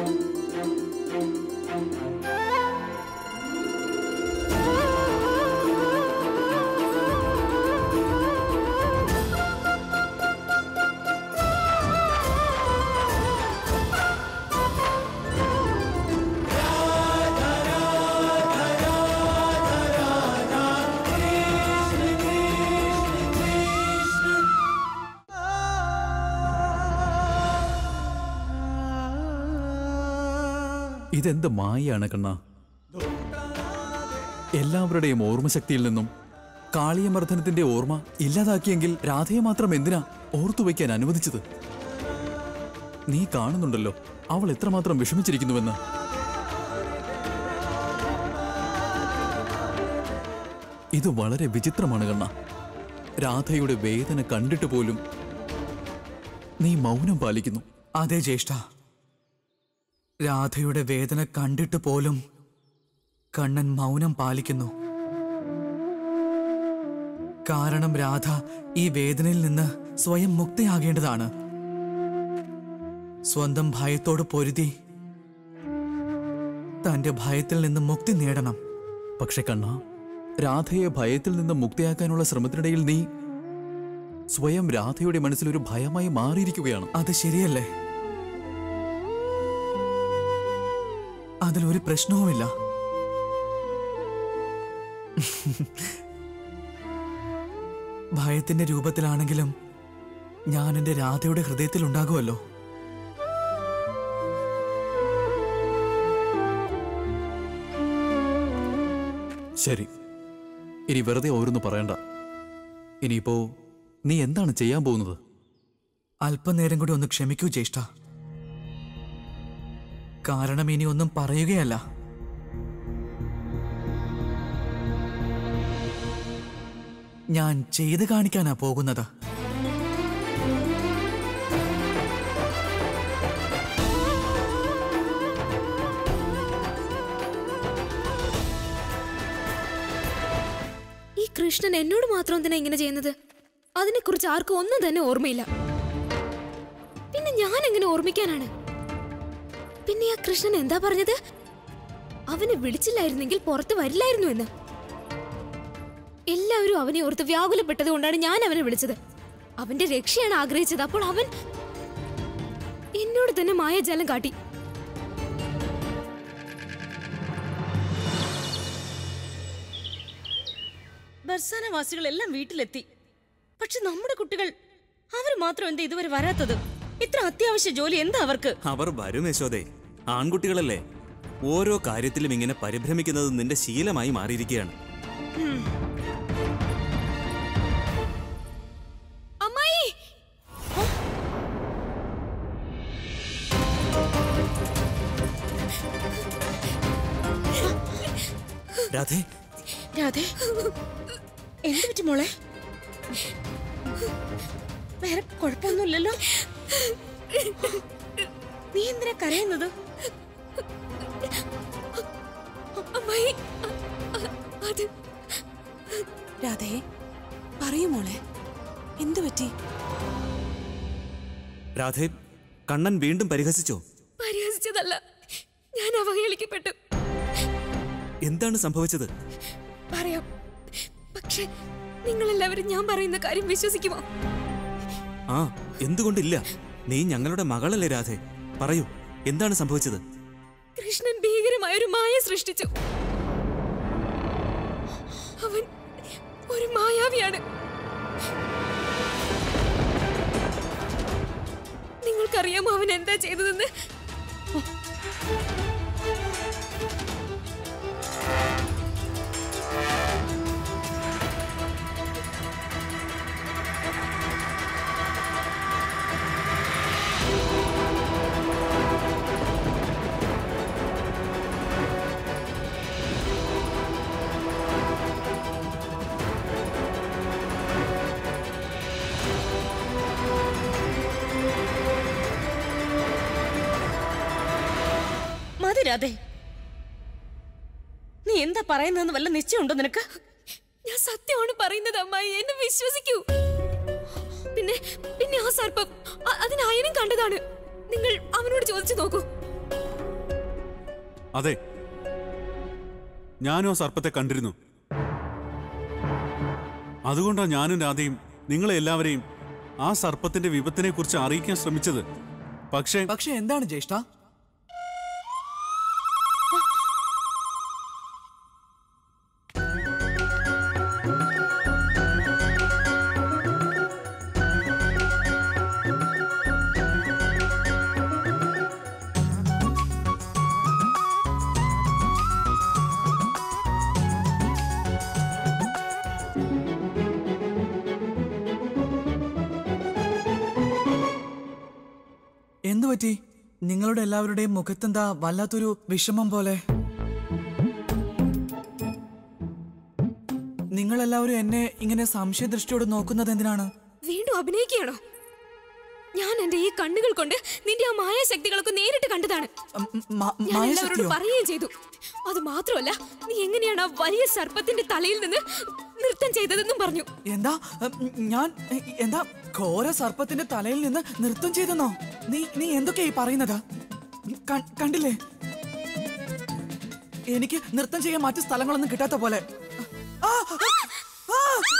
ഇതെന്ത് മായയാണ് കണ്ണ എല്ലാവരുടെയും ഓർമ്മശക്തിയിൽ നിന്നും കാളിയമർദ്ദനത്തിന്റെ ഓർമ്മ ഇല്ലാതാക്കിയെങ്കിൽ രാധയെ മാത്രം എന്തിനാ ഓർത്തുവയ്ക്കാൻ അനുവദിച്ചത് നീ കാണുന്നുണ്ടല്ലോ അവൾ എത്രമാത്രം വിഷമിച്ചിരിക്കുന്നുവെന്ന് ഇത് വളരെ വിചിത്രമാണ് കണ്ണ രാധയുടെ വേദന കണ്ടിട്ട് പോലും നീ മൗനം പാലിക്കുന്നു അതെ ജ്യേഷ്ഠ രാധയുടെ വേദന കണ്ടിട്ട് പോലും കണ്ണൻ മൗനം പാലിക്കുന്നു കാരണം രാധ ഈ വേദനയിൽ നിന്ന് സ്വയം മുക്തയാകേണ്ടതാണ് സ്വന്തം ഭയത്തോട് പൊരുതി തന്റെ ഭയത്തിൽ നിന്ന് മുക്തി നേടണം പക്ഷെ കണ്ണ രാധയെ ഭയത്തിൽ നിന്ന് മുക്തിയാക്കാനുള്ള ശ്രമത്തിനിടയിൽ നീ സ്വയം രാധയുടെ മനസ്സിൽ ഒരു ഭയമായി മാറിയിരിക്കുകയാണ് അത് ശരിയല്ലേ അതിലൊരു പ്രശ്നവുമില്ല ഭയത്തിന്റെ രൂപത്തിലാണെങ്കിലും ഞാൻ എന്റെ രാധയുടെ ഹൃദയത്തിൽ ഉണ്ടാകുമല്ലോ ശരി ഇനി വെറുതെ ഓരോന്ന് പറയണ്ട ഇനിയിപ്പോ നീ എന്താണ് ചെയ്യാൻ പോകുന്നത് അല്പനേരം കൂടി ഒന്ന് ക്ഷമിക്കൂ ജ്യേഷ്ഠ കാരണം ഇനി ഒന്നും പറയുകയല്ല ഞാൻ ചെയ്തു കാണിക്കാനാ പോകുന്നത് ഈ കൃഷ്ണൻ എന്നോട് മാത്രം എന്തിനാ ഇങ്ങനെ ചെയ്യുന്നത് അതിനെക്കുറിച്ച് ആർക്കും ഒന്നും തന്നെ ഓർമ്മയില്ല പിന്നെ ഞാൻ എങ്ങനെ ഓർമ്മിക്കാനാണ് പിന്നെ ആ കൃഷ്ണൻ എന്താ പറഞ്ഞത് അവനെ വിളിച്ചില്ലായിരുന്നെങ്കിൽ പുറത്ത് വരില്ലായിരുന്നു എന്ന് എല്ലാവരും അവനെ ഓർത്ത് വ്യാകുലപ്പെട്ടത് കൊണ്ടാണ് ഞാൻ അവനെ വിളിച്ചത് അവന്റെ രക്ഷയാണ് ആഗ്രഹിച്ചത് അപ്പോൾ അവൻ എന്നോട് തന്നെ മായജാലം കാട്ടി ബർസാനവാസികളെല്ലാം വീട്ടിലെത്തി പക്ഷെ നമ്മുടെ കുട്ടികൾ അവർ മാത്രം എന്താ ഇതുവരെ വരാത്തത് ഇത്ര അത്യാവശ്യ ജോലി എന്താ അവർക്ക് അവർ വരും യശോദേ ആൺകുട്ടികളല്ലേ ഓരോ കാര്യത്തിലും ഇങ്ങനെ പരിഭ്രമിക്കുന്നത് നിന്റെ ശീലമായി മാറിയിരിക്കുകയാണ് അമ്മായി രാധേ രാധേ എന്ത് പറ്റി മോളെ വേറെ കുഴപ്പമൊന്നുമില്ലല്ലോ നീ എന്തിനാ കരയുന്നത് അമ്മായി അ- അത് രാധേ പറയൂ മോളെ എന്തു പറ്റി രാധേ കണ്ണൻ വീണ്ടും പരിഹസിച്ചോ പരിഹസിച്ചതല്ല ഞാൻ അവഹേളിക്കപ്പെട്ടു എന്താണ് സംഭവിച്ചത് പറയാം പക്ഷെ നിങ്ങൾ എല്ലാവരും ഞാൻ പറയുന്ന കാര്യം വിശ്വസിക്കുമോ ആ എന്തുകൊണ്ടില്ല നീ ഞങ്ങളുടെ മകളല്ലേ രാധേ പറയൂ എന്താണ് സംഭവിച്ചത് കൃഷ്ണൻ ഭീകരമായ ഒരു മായ സൃഷ്ടിച്ചു അവൻ ഒരു മായാവിയാണ് നിങ്ങൾക്കറിയാമോ അവൻ എന്താ ചെയ്തതെന്ന് മതി രാധേ നീ എന്താ പറയുന്നതെന്ന് വല്ല നിശ്ചയമുണ്ടോ നിനക്ക് ഞാൻ സത്യമാണ് പറയുന്നത് അമ്മായി എന്നെ വിശ്വസിക്കൂ പിന്നെ പിന്നെ ആ സർപ്പം അ- അതിനായനും കണ്ടതാണ് നിങ്ങൾ അവനോട് ചോദിച്ചു നോക്കൂ അതെ ഞാനും ആ സർപ്പത്തെ കണ്ടിരുന്നു അതുകൊണ്ടാണ് ഞാനും രാധയും നിങ്ങളെ എല്ലാവരെയും ആ സർപ്പത്തിന്റെ വിപത്തിനെ കുറിച്ച് അറിയിക്കാൻ ശ്രമിച്ചത് പക്ഷേ പക്ഷെ എന്താണ് ജ്യേഷ്ഠ എന്തു പറ്റി നിങ്ങളുടെ എല്ലാവരുടെയും മുഖത്തെന്താ വല്ലാത്തൊരു വിഷമം പോലെ നിങ്ങളെല്ലാവരും എന്നെ ഇങ്ങനെ സംശയദൃഷ്ടിയോട് നോക്കുന്നത് എന്തിനാണ് വീണ്ടും അഭിനയിക്കുകയാണോ ഞാൻ എന്റെ ഈ കണ്ണുകൾ കൊണ്ട് നിന്റെ ആ മായാശക്തികളൊക്കെ നേരിട്ട് കണ്ടതാണ് ഉം, ഉം, മ- ഞാൻ എല്ലാവരോടും മായാശക്തിയോ പറയുകയും ചെയ്തു അത് മാത്രമല്ല നീ എങ്ങനെയാണ് ആ വലിയ സർപ്പത്തിന്റെ തലയിൽ നിന്ന് നൃത്തം ചെയ്തതെന്നും പറഞ്ഞു എന്താ ഉം, ഞാൻ എ, എന്താ ഘോര സർപ്പത്തിന്റെ തലയിൽ നിന്ന് നൃത്തം ചെയ്തെന്നോ നീ നീ എന്തൊക്കെയായി പറയുന്നത് ക- കണ്ടില്ലേ എനിക്ക് നൃത്തം ചെയ്യാൻ മറ്റു സ്ഥലങ്ങളൊന്നും കിട്ടാത്ത പോലെ ആ, ആ,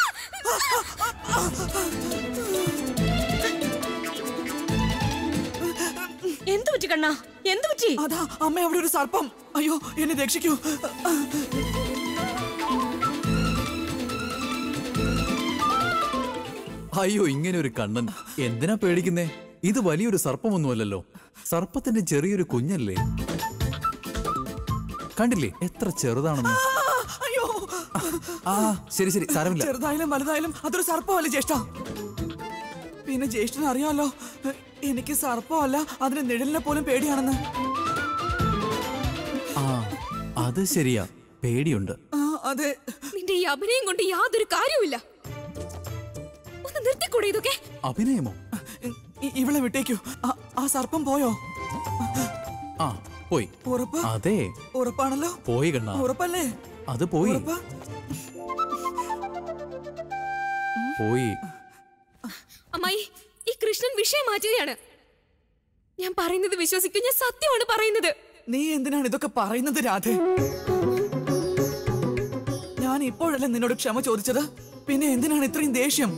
എന്തു പറ്റി കണ്ണാ എന്തു പറ്റി അതാ അമ്മ അവിടെ ഒരു സർപ്പം അയ്യോ എന്നെ രക്ഷിക്കൂ അയ്യോ ഇങ്ങനെ ഒരു കണ്ണൻ എന്തിനാ പേടിക്കുന്നേ ഇത് വലിയൊരു സർപ്പമൊന്നുമല്ലല്ലോ സർപ്പത്തിന്റെ ചെറിയൊരു കുഞ്ഞല്ലേ കണ്ടില്ലേ എത്ര ചെറുതാണെന്ന് ആ, അയ്യോ ആ ശരി ശരി സാരമില്ല ചെറുതായാലും വലുതായാലും അതൊരു സർപ്പമല്ലേ ജ്യേഷ്ഠ പിന്നെ ജ്യേഷ്ഠന് അറിയാമല്ലോ എനിക്ക് സർപ്പമല്ല അതിന് നിഴലിനെ പോലും പേടിയാണെന്ന് ആ അത് ശരിയാ പേടിയുണ്ട് ആ, അതെ നിന്റെ ഈ അഭിനയം കൊണ്ട് യാതൊരു കാര്യവുമില്ല ഒന്ന് നിർത്തിക്കൂടെ ഇതൊക്കെ അഭിനയമോ ഇ- ഇവളെ വിട്ടേക്കൂ ആ- ആ സർപ്പം പോയോ ആ പോയി ഉറപ്പ് അതെ ഉറപ്പാണല്ലോ പോയി കണ്ണ ഉറപ്പല്ലേ അത് പോയി ഉറപ്പ് പോയി അമ്മായി ഈ കൃഷ്ണൻ വിഷയം മാറ്റുകയാണ് ഞാൻ പറയുന്നത് വിശ്വസിക്കൂ ഞാൻ സത്യമാണ് പറയുന്നത് നീ എന്തിനാണ് ഇതൊക്കെ പറയുന്നത് രാധേ ഞാൻ ഇപ്പോഴല്ലേ നിന്നോട് ക്ഷമ ചോദിച്ചത് പിന്നെ എന്തിനാണ് ഇത്രയും ദേഷ്യം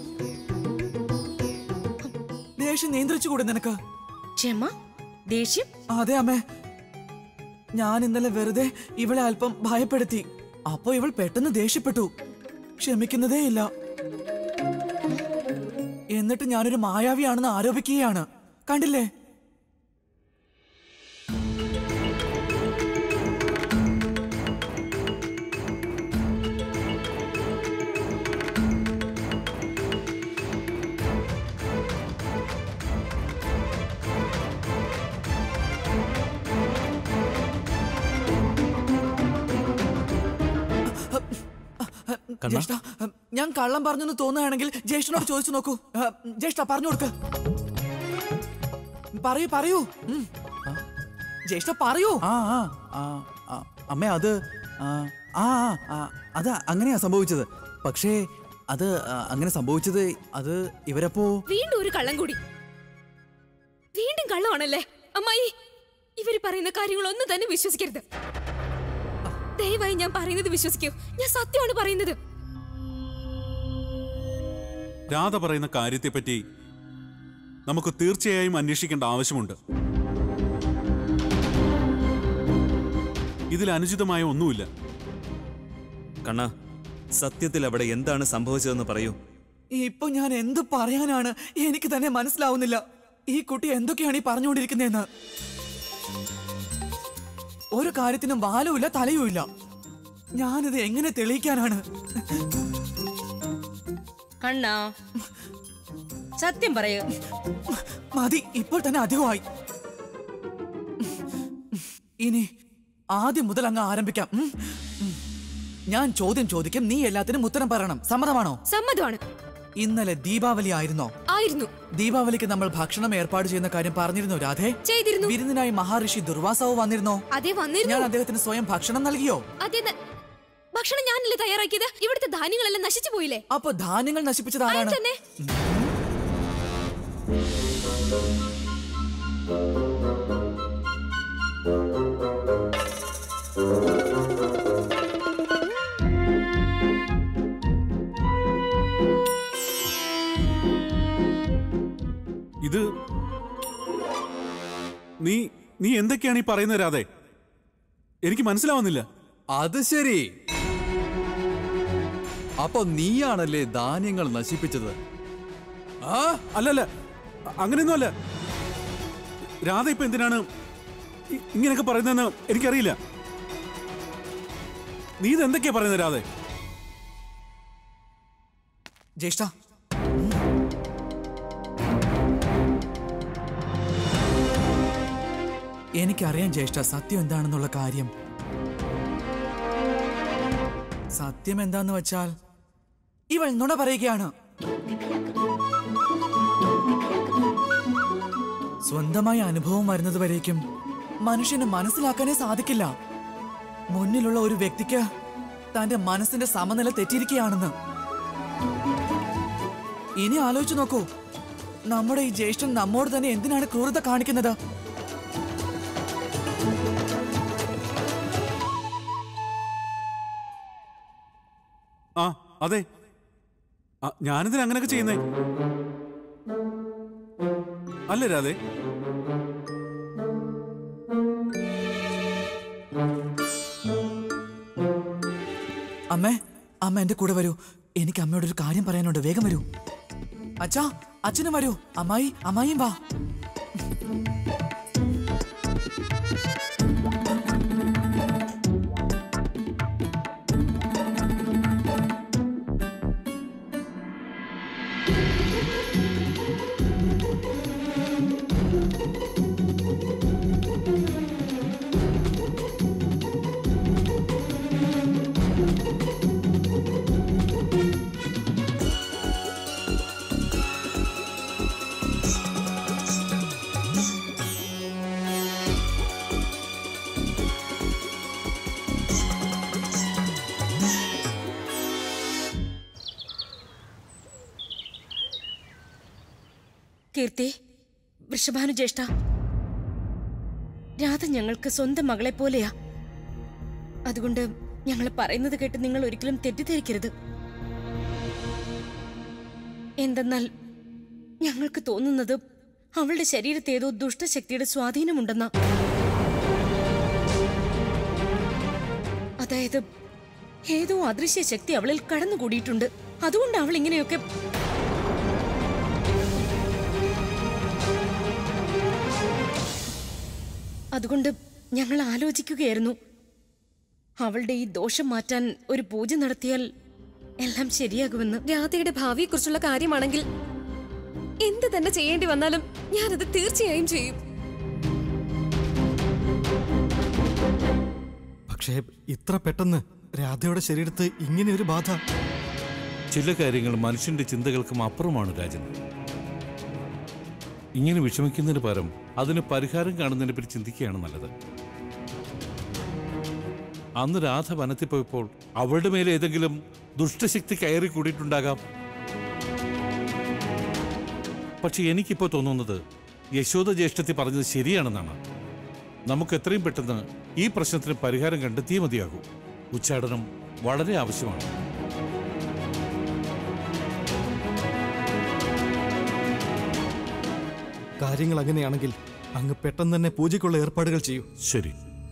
ദേഷ്യം നിയന്ത്രിച്ചുകൂടെ നിനക്ക് ക്ഷമ ദേഷ്യം അതെ അമ്മേ ഞാൻ ഇന്നലെ വെറുതെ ഇവളെ അല്പം ഭയപ്പെടുത്തി അപ്പോ ഇവൾ പെട്ടെന്ന് ദേഷ്യപ്പെട്ടു ക്ഷമിക്കുന്നതേ ഇല്ല എന്നിട്ട് ഞാനൊരു മായാവിയാണെന്ന് ആരോപിക്കുകയാണ് കണ്ടില്ലേ കണ്ണാ? ജ്യേഷ്ഠ ഞാൻ കള്ളം പറഞ്ഞെന്ന് തോന്നുകയാണെങ്കിൽ ജ്യേഷ്ഠനോട് ചോദിച്ചു നോക്കൂ ആ, ജ്യേഷ്ഠ പറഞ്ഞു കൊടുക്ക് പറയൂ പറയൂ ഉം. ജ്യേഷ്ഠ പറയൂ ആ ആ ആ, ആ അമ്മ അത് ആ ആ ആ, ആ, അത് അങ്ങനെയാ സംഭവിച്ചത് പക്ഷേ അത് ആ, അങ്ങനെ സംഭവിച്ചത് അത് ഇവരപ്പോ വീണ്ടും ഒരു കള്ളം കൂടി വീണ്ടും കള്ളമാണല്ലേ അമ്മായി ഇവര് പറയുന്ന കാര്യങ്ങളൊന്നും തന്നെ വിശ്വസിക്കരുത് ദയവായി ഞാൻ പറയുന്നത് വിശ്വസിക്കൂ ഞാൻ സത്യമാണ് പറയുന്നത് രാധ പറയുന്ന കാര്യത്തെപ്പറ്റി നമുക്ക് തീർച്ചയായും അന്വേഷിക്കേണ്ട ആവശ്യമുണ്ട് ഇതിൽ അനുചിതമായ ഒന്നുമില്ല കണ്ണ സത്യത്തിൽ അവിടെ എന്താണ് സംഭവിച്ചതെന്ന് പറയൂ ഇപ്പൊ ഞാൻ എന്ത് പറയാനാണ് എനിക്ക് തന്നെ മനസ്സിലാവുന്നില്ല ഈ കുട്ടി എന്തൊക്കെയാണ് ഈ പറഞ്ഞുകൊണ്ടിരിക്കുന്നതെന്ന് ഒരു കാര്യത്തിനും വാലുമില്ല തലയുമില്ല ഞാനിത് എങ്ങനെ തെളിയിക്കാനാണ് കണ്ണാ സത്യം പറയൂ മതി ഇപ്പോൾ തന്നെ അധികമായി ഇനി ആദ്യം മുതൽ അങ്ങ് ആരംഭിക്കാം ഉം? ഉം. ഞാൻ ചോദ്യം ചോദിക്കും നീ എല്ലാത്തിനും ഉത്തരം പറയണം സമ്മതമാണോ സമ്മതമാണ് ഇന്നലെ ദീപാവലി ആയിരുന്നോ ആയിരുന്നു ദീപാവലിക്ക് നമ്മൾ ഭക്ഷണം ഏർപ്പാട് ചെയ്യുന്ന കാര്യം പറഞ്ഞിരുന്നു രാധേ ചെയ്തിരുന്നു വിരുന്നിനായി മഹാഋഷി ദുർവാസാവ് വന്നിരുന്നോ അതെ ഞാൻ വന്നിരുന്നു അദ്ദേഹത്തിന് സ്വയം ഭക്ഷണം നൽകിയോ അതെ ന- ഭക്ഷണം ഞാനല്ലേ തയ്യാറാക്കിയത് ഇവിടുത്തെ ധാന്യങ്ങളെല്ലാം നശിച്ചു പോയില്ലേ അപ്പൊ ധാന്യങ്ങൾ നശിപ്പിച്ചത് അയാൾ ആരാണ് തന്നെ ഇത് നീ നീ എന്തൊക്കെയാണ് ഈ പറയുന്നത് രാധേ എനിക്ക് മനസ്സിലാവുന്നില്ല അത് ശരി അപ്പൊ നീയാണല്ലേ ധാന്യങ്ങൾ നശിപ്പിച്ചത് ആ അല്ലല്ല അ- അങ്ങനെയൊന്നും അല്ല രാധ ഇപ്പൊ എന്തിനാണ് ഇ- ഇങ്ങനെയൊക്കെ പറയുന്നതെന്ന് എനിക്കറിയില്ല നീ ഇത് എന്തൊക്കെയാ പറയുന്നത് രാധേ ജ്യേഷ്ഠ എനിക്കറിയാം ജ്യേഷ്ഠ സത്യം എന്താണെന്നുള്ള കാര്യം സത്യം എന്താന്ന് വെച്ചാൽ ഇവൾ നുണ പറയുകയാണ് സ്വന്തമായ അനുഭവം വരുന്നത് വരേക്കും മനുഷ്യന് മനസ്സിലാക്കാനേ സാധിക്കില്ല മുന്നിലുള്ള ഒരു വ്യക്തിക്ക് തന്റെ മനസ്സിന്റെ സമനില തെറ്റിയിരിക്കുകയാണെന്ന് ഇനി ആലോചിച്ചു നോക്കൂ നമ്മുടെ ഈ ജ്യേഷ്ഠൻ നമ്മോട് തന്നെ എന്തിനാണ് ക്രൂരത കാണിക്കുന്നത് ആ അതെ ആ, ഞാനെന്തിനാ അങ്ങനെയൊക്കെ ചെയ്യുന്നേ അല്ല രാധേ അമ്മേ അമ്മ എന്റെ കൂടെ വരൂ എനിക്ക് അമ്മയോട് ഒരു കാര്യം പറയാനുണ്ട് വേഗം വരൂ അച്ഛാ അച്ഛനും വരൂ അമ്മായി അമ്മായിയും വാ കീർത്തി വൃഷഭാനു ജ്യേഷ്ഠ രാധ ഞങ്ങൾക്ക് സ്വന്തം മകളെ പോലെയാ അതുകൊണ്ട് ഞങ്ങൾ പറയുന്നത് കേട്ട് നിങ്ങൾ ഒരിക്കലും തെറ്റിദ്ധരിക്കരുത് എന്തെന്നാൽ ഞങ്ങൾക്ക് തോന്നുന്നത് അവളുടെ ശരീരത്ത് ഏതോ ദുഷ്ടശക്തിയുടെ സ്വാധീനമുണ്ടെന്നാ അതായത് ഏതോ അദൃശ്യ ശക്തി അവളിൽ കടന്നുകൂടിയിട്ടുണ്ട് അതുകൊണ്ട് അവൾ ഇങ്ങനെയൊക്കെ അതുകൊണ്ട് ഞങ്ങൾ ആലോചിക്കുകയായിരുന്നു അവളുടെ ഈ ദോഷം മാറ്റാൻ ഒരു പൂജ നടത്തിയാൽ എല്ലാം ശരിയാകുമെന്ന് രാധയുടെ ഭാവിയെക്കുറിച്ചുള്ള കാര്യമാണെങ്കിൽ എന്ത് തന്നെ ചെയ്യേണ്ടി വന്നാലും ഞാനത് തീർച്ചയായും ചെയ്യും പക്ഷേ ഇത്ര പെട്ടെന്ന് രാധയുടെ ശരീരത്ത് ഇങ്ങനെ ഒരു ബാധ ചില കാര്യങ്ങൾ മനുഷ്യന്റെ ചിന്തകൾക്കും അപ്പുറമാണ് രാജൻ ഇങ്ങനെ വിഷമിക്കുന്നതിന് പകരം അതിന് പരിഹാരം കാണുന്നതിനെ പറ്റി ചിന്തിക്കുകയാണ് നല്ലത് അന്ന് രാധ വനത്തിൽ പോയപ്പോൾ അവളുടെ മേലെ ഏതെങ്കിലും ദുഷ്ടശക്തി കയറി കൂടിയിട്ടുണ്ടാകാം പക്ഷെ എനിക്കിപ്പോൾ തോന്നുന്നത് യശോദ ജ്യേഷ്ഠത്തി പറഞ്ഞത് ശരിയാണെന്നാണ് നമുക്ക് എത്രയും പെട്ടെന്ന് ഈ പ്രശ്നത്തിന് പരിഹാരം കണ്ടെത്തിയേ മതിയാകൂ ഉച്ചാടനം വളരെ ആവശ്യമാണ് കാര്യങ്ങൾ അങ്ങനെയാണെങ്കിൽ അങ്ങ് പെട്ടെന്ന് തന്നെ പൂജയ്ക്കുള്ള ഏർപ്പാടുകൾ ചെയ്യൂ ശരി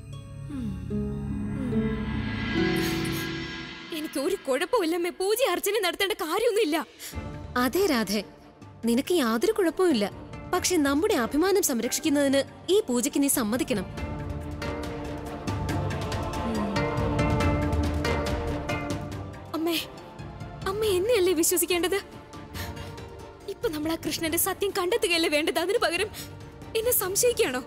എനിക്ക് ഒരു കുഴപ്പമില്ലമ്മേ പൂജ അർച്ചന നടത്തേണ്ട കാര്യമൊന്നുമില്ല അതെ രാധേ നിനക്ക് യാതൊരു കുഴപ്പമില്ല പക്ഷെ നമ്മുടെ അഭിമാനം സംരക്ഷിക്കുന്നതിന് ഈ പൂജയ്ക്ക് നീ സമ്മതിക്കണം അമ്മേ അമ്മ എന്നെയല്ലേ വിശ്വസിക്കേണ്ടത് ഇപ്പൊ നമ്മൾ ആ കൃഷ്ണന്റെ സത്യം കണ്ടെത്തുകയല്ലേ വേണ്ടത് അതിനു പകരം എന്നെ സംശയിക്കുകയാണോ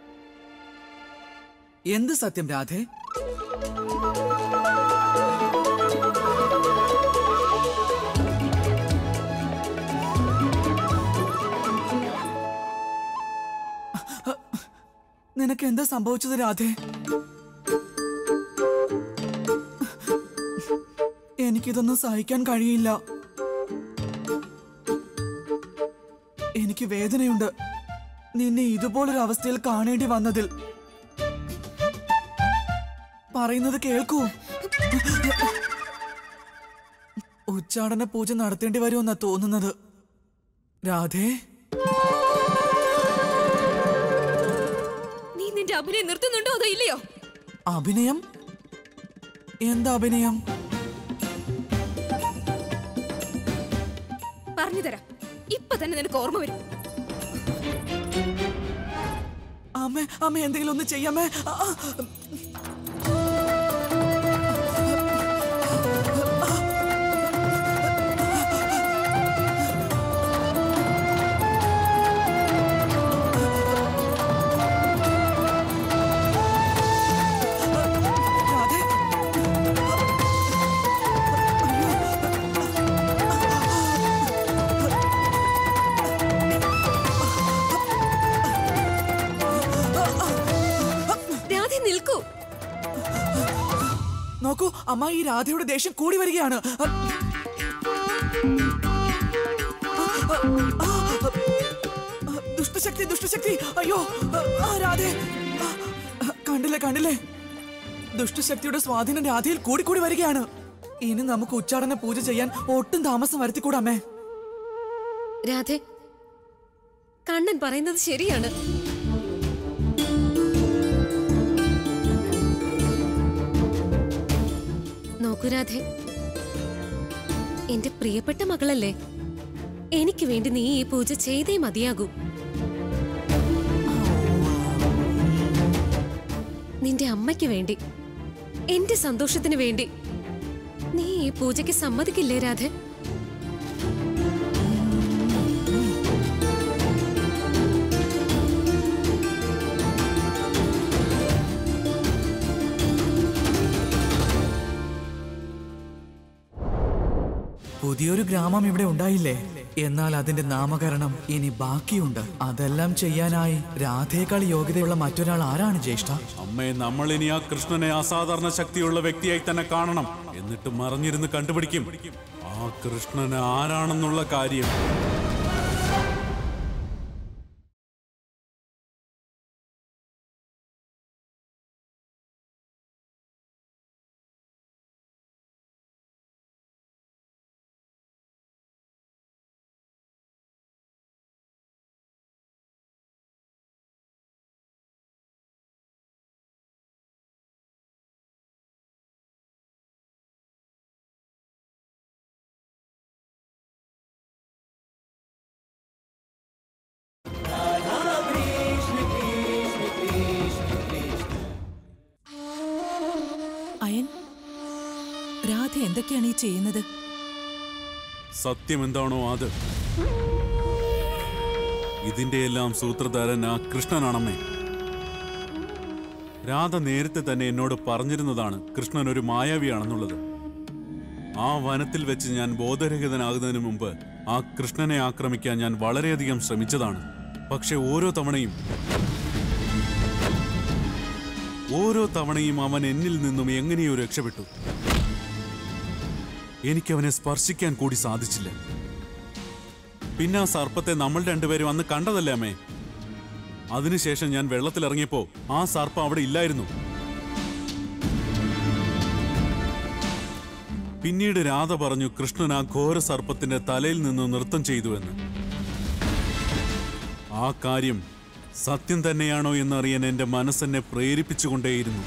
എന്ത് സത്യം രാധേ നിനക്ക് എന്താ സംഭവിച്ചത് രാധേ എനിക്കിതൊന്നും സഹിക്കാൻ കഴിയില്ല എനിക്ക് വേദനയുണ്ട് നിന്നെ ഇതുപോലൊരു അവസ്ഥയിൽ കാണേണ്ടി വന്നതിൽ പറയുന്നത് കേൾക്കൂ ഉച്ചാടന പൂജ നടത്തേണ്ടി വരുമെന്നാ തോന്നുന്നത് രാധേ നീ നിന്റെ അഭിനയം നിർത്തുന്നുണ്ടോ അതോ ഇല്ലയോ അഭിനയം എന്താ അഭിനയം പറഞ്ഞു തരാം ഇപ്പൊ തന്നെ നിനക്ക് ഓർമ്മ വരും അമ്മ അമ്മ എന്തെങ്കിലും ഒന്ന് ചെയ്യാമേ ആ, ആ. രാധേ. രാധ നിൽക്കൂ നോക്കൂ അമ്മ ഈ രാധയുടെ ദേഷ്യം കൂടി വരികയാണ് ദുഷ്ടശക്തി ദുഷ്ടശക്തി അയ്യോ ആ, രാധേ കണ്ടില്ലേ കണ്ടില്ലേ ദുഷ്ടശക്തിയുടെ സ്വാധീനം രാധയിൽ കൂടിക്കൂടി വരികയാണ് ഇനി നമുക്ക് ഉച്ചാടന പൂജ ചെയ്യാൻ ഒട്ടും താമസം വരുത്തിക്കൂടാമേ രാധെ കണ്ണൻ പറയുന്നത് ശരിയാണ് നോക്കൂ രാധെ എന്റെ പ്രിയപ്പെട്ട മകളല്ലേ എനിക്ക് വേണ്ടി നീ ഈ പൂജ ചെയ്തേ മതിയാകൂ നിന്റെ അമ്മയ്ക്ക് വേണ്ടി എന്റെ സന്തോഷത്തിന് വേണ്ടി നീ ഈ പൂജയ്ക്ക് സമ്മതിക്കില്ലേ രാധെ പുതിയൊരു ഗ്രാമം ഇവിടെ ഉണ്ടായില്ലേ എന്നാൽ അതിന്റെ നാമകരണം ഇനി ബാക്കിയുണ്ട് അതെല്ലാം ചെയ്യാനായി രാധയേക്കാൾ യോഗ്യതയുള്ള മറ്റൊരാൾ ആരാണ് ജ്യേഷ്ഠ അമ്മേ നമ്മൾ ഇനി ആ കൃഷ്ണനെ അസാധാരണ ശക്തിയുള്ള വ്യക്തിയായി തന്നെ കാണണം എന്നിട്ട് മറിഞ്ഞിരുന്ന് കണ്ടുപിടിക്കും ആ കൃഷ്ണന് ആരാണെന്നുള്ള കാര്യം അയൻ രാധ എന്തൊക്കെയാണ് ഈ ചെയ്യുന്നത് സത്യം എന്താണോ അത് ഇതിന്റെ എല്ലാം സൂത്രധാരൻ ആ കൃഷ്ണനാണമ്മേ രാധ നേരത്തെ തന്നെ എന്നോട് പറഞ്ഞിരുന്നതാണ് കൃഷ്ണൻ ഒരു മായാവിയാണെന്നുള്ളത് ആ വനത്തിൽ വെച്ച് ഞാൻ ബോധരഹിതനാകുന്നതിന് മുമ്പ് ആ കൃഷ്ണനെ ആക്രമിക്കാൻ ഞാൻ വളരെയധികം ശ്രമിച്ചതാണ് പക്ഷെ ഓരോ തവണയും ഓരോ തവണയും അവൻ എന്നിൽ നിന്നും എങ്ങനെയോ രക്ഷപ്പെട്ടു എനിക്കവനെ സ്പർശിക്കാൻ കൂടി സാധിച്ചില്ല പിന്നെ ആ സർപ്പത്തെ നമ്മൾ രണ്ടുപേരും അന്ന് കണ്ടതല്ലേ അമ്മേ അതിനുശേഷം ഞാൻ വെള്ളത്തിലിറങ്ങിയപ്പോ ആ സർപ്പം അവിടെ ഇല്ലായിരുന്നു പിന്നീട് രാധ പറഞ്ഞു കൃഷ്ണൻ ആ ഘോര സർപ്പത്തിന്റെ തലയിൽ നിന്ന് നൃത്തം ചെയ്തുവെന്ന് ആ കാര്യം സത്യം തന്നെയാണോ എന്നറിയാൻ എന്റെ മനസ്സെന്നെ പ്രേരിപ്പിച്ചുകൊണ്ടേയിരുന്നു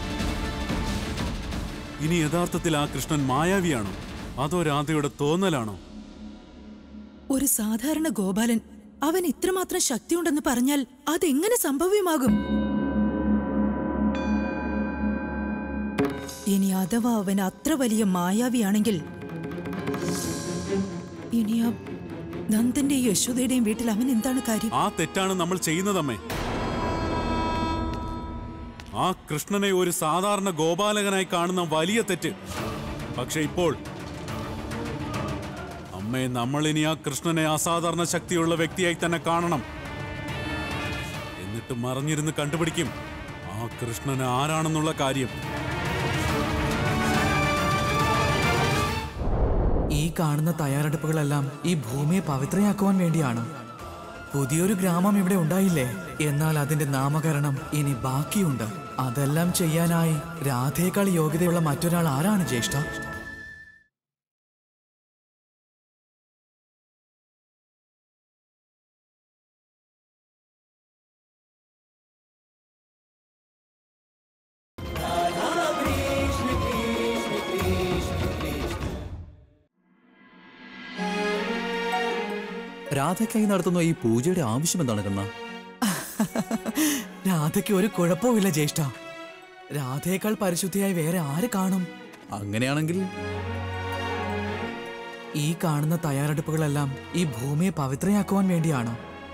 ഇനി യഥാർത്ഥത്തിൽ ആ കൃഷ്ണൻ മായാവിയാണോ അതോ രാധയുടെ തോന്നലാണോ ഒരു സാധാരണ ഗോപാലൻ അവൻ ഇത്രമാത്രം ശക്തിയുണ്ടെന്ന് പറഞ്ഞാൽ അതെങ്ങനെ സംഭവ്യമാകും ഇനി അഥവാ അവൻ അത്ര വലിയ മായാവിയാണെങ്കിൽ ഇനി ആ നന്ദന്റെയും യശോദയുടെയും വീട്ടിൽ അവൻ എന്താണ് കാര്യം ആ തെറ്റാണ് നമ്മൾ ചെയ്യുന്നതമ്മേ ആ കൃഷ്ണനെ ഒരു സാധാരണ ഗോപാലകനായി കാണുന്ന വലിയ തെറ്റ് പക്ഷെ ഇപ്പോൾ അമ്മേ നമ്മൾ ഇനി ആ കൃഷ്ണനെ അസാധാരണ ശക്തിയുള്ള വ്യക്തിയായി തന്നെ കാണണം എന്നിട്ട് മറിഞ്ഞിരുന്ന് കണ്ടുപിടിക്കും ആ കൃഷ്ണന് ആരാണെന്നുള്ള കാര്യം ഈ കാണുന്ന തയ്യാറെടുപ്പുകളെല്ലാം ഈ ഭൂമിയെ പവിത്രയാക്കുവാൻ വേണ്ടിയാണ് പുതിയൊരു ഗ്രാമം ഇവിടെ ഉണ്ടായില്ലേ എന്നാൽ അതിന്റെ നാമകരണം ഇനി ബാക്കിയുണ്ട് അതെല്ലാം ചെയ്യാനായി രാധയേക്കാൾ യോഗ്യതയുള്ള മറ്റൊരാൾ ആരാണ് ജ്യേഷ്ഠ രാധയ്ക്കായി നടത്തുന്ന ഈ പൂജയുടെ ആവശ്യം എന്താണ് കണ്ണ രാധയ്ക്ക് ഒരു കുഴപ്പവുമില്ല ജ്യേഷ്ഠ രാധയേക്കാൾ പരിശുദ്ധിയായി വേറെ ആര് കാണും അങ്ങനെയാണെങ്കിൽ ഈ കാണുന്ന തയ്യാറെടുപ്പുകളെല്ലാം ഈ ഭൂമിയെ പവിത്രയാക്കുവാൻ വേണ്ടിയാണ്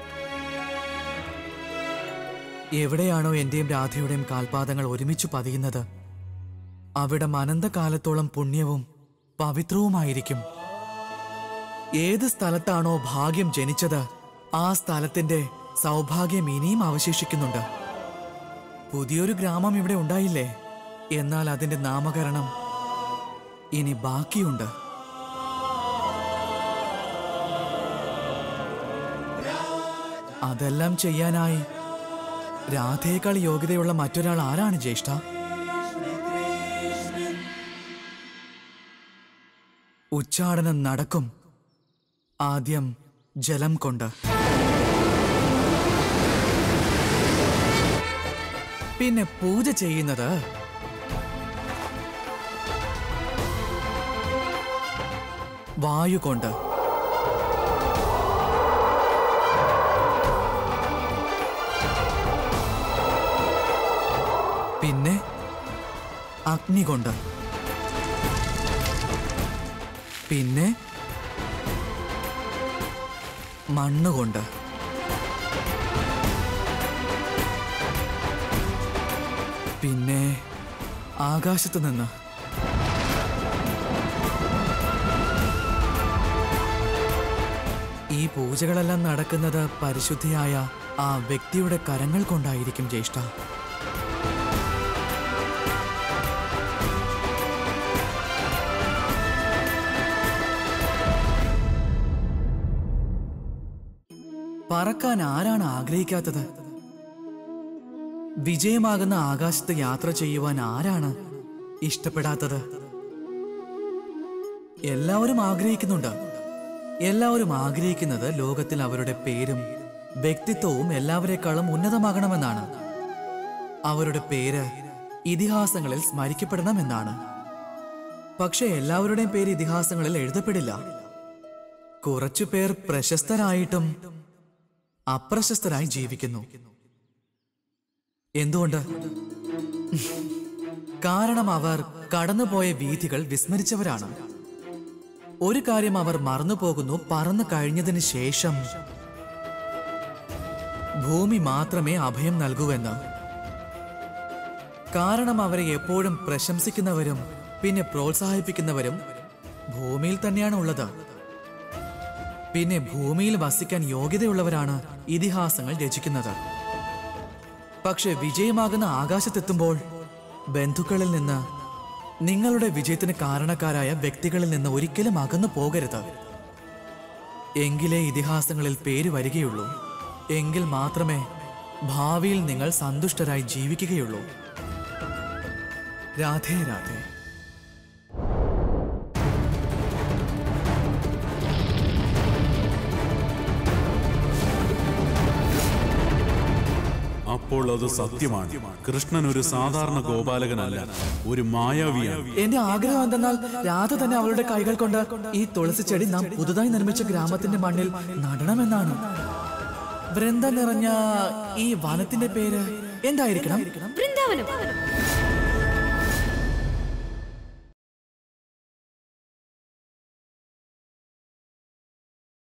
എവിടെയാണോ എന്റെയും രാധയുടെയും കാൽപാദങ്ങൾ ഒരുമിച്ച് പതിയുന്നത് അവിടെ അനന്തകാലത്തോളം പുണ്യവും പവിത്രവുമായിരിക്കും ഏത് സ്ഥലത്താണോ ഭാഗ്യം ജനിച്ചത് ആ സ്ഥലത്തിന്റെ സൗഭാഗ്യം ഇനിയും അവശേഷിക്കുന്നുണ്ട് പുതിയൊരു ഗ്രാമം ഇവിടെ ഉണ്ടായില്ലേ എന്നാൽ അതിന്റെ നാമകരണം ഇനി ബാക്കിയുണ്ട് അതെല്ലാം ചെയ്യാനായി രാധയേക്കാൾ യോഗ്യതയുള്ള മറ്റൊരാൾ ആരാണ് ജ്യേഷ്ഠ ഉച്ചാടനം നടക്കും ആദ്യം ജലം കൊണ്ട് പിന്നെ പൂജ ചെയ്യുന്നത് വായു കൊണ്ട് പിന്നെ അഗ്നി കൊണ്ട് പിന്നെ മണ്ണുകൊണ്ട് പിന്നെ ആകാശത്ത് നിന്ന് ഈ പൂജകളെല്ലാം നടക്കുന്നത് പരിശുദ്ധിയായ ആ വ്യക്തിയുടെ കരങ്ങൾ കൊണ്ടായിരിക്കും ജ്യേഷ്ഠ പറക്കാൻ ആരാണ് ആഗ്രഹിക്കാത്തത് വിജയമാകുന്ന ആകാശത്ത് യാത്ര ചെയ്യുവാൻ ആരാണ് ഇഷ്ടപ്പെടാത്തത് എല്ലാവരും ആഗ്രഹിക്കുന്നുണ്ട് എല്ലാവരും ആഗ്രഹിക്കുന്നത് ലോകത്തിൽ അവരുടെ പേരും വ്യക്തിത്വവും എല്ലാവരെക്കാളും ഉന്നതമാകണമെന്നാണ് അവരുടെ പേര് ഇതിഹാസങ്ങളിൽ സ്മരിക്കപ്പെടണമെന്നാണ് പക്ഷെ എല്ലാവരുടെയും പേര് ഇതിഹാസങ്ങളിൽ എഴുതപ്പെടില്ല കുറച്ചു പേർ പ്രശസ്തരായിട്ടും അപ്രശസ്തരായി ജീവിക്കുന്നു എന്തുകൊണ്ട് കാരണം അവർ കടന്നുപോയ വീഥികൾ വിസ്മരിച്ചവരാണ് ഒരു കാര്യം അവർ മറന്നുപോകുന്നു പറന്നു കഴിഞ്ഞതിന് ശേഷം ഭൂമി മാത്രമേ അഭയം നൽകൂവെന്ന് കാരണം അവരെ എപ്പോഴും പ്രശംസിക്കുന്നവരും പിന്നെ പ്രോത്സാഹിപ്പിക്കുന്നവരും ഭൂമിയിൽ തന്നെയാണ് ഉള്ളത് പിന്നെ ഭൂമിയിൽ വസിക്കാൻ യോഗ്യതയുള്ളവരാണ് ഇതിഹാസങ്ങൾ രചിക്കുന്നത് പക്ഷെ വിജയമാകുന്ന ആകാശത്തെത്തുമ്പോൾ ബന്ധുക്കളിൽ നിന്ന് നിങ്ങളുടെ വിജയത്തിന് കാരണക്കാരായ വ്യക്തികളിൽ നിന്ന് ഒരിക്കലും അകന്നു പോകരുത് എങ്കിലേ ഇതിഹാസങ്ങളിൽ പേര് വരികയുള്ളൂ എങ്കിൽ മാത്രമേ ഭാവിയിൽ നിങ്ങൾ സന്തുഷ്ടരായി ജീവിക്കുകയുള്ളൂ രാധേ രാധേ അപ്പോൾ അത് സത്യമാണ് കൃഷ്ണൻ ഒരു സാധാരണ ഗോപാലകനല്ല ഒരു മായാവിയാണ് എന്റെ ആഗ്രഹം എന്തെന്നാൽ രാധ തന്നെ അവളുടെ കൈകൾ കൊണ്ട് ഈ തുളസി ചെടി നാം പുതുതായി നിർമ്മിച്ച ഗ്രാമത്തിന്റെ മണ്ണിൽ നടണമെന്നാണ് വൃന്ദ നിറഞ്ഞ ഈ വനത്തിന്റെ പേര് എന്തായിരിക്കണം വൃന്ദാവനം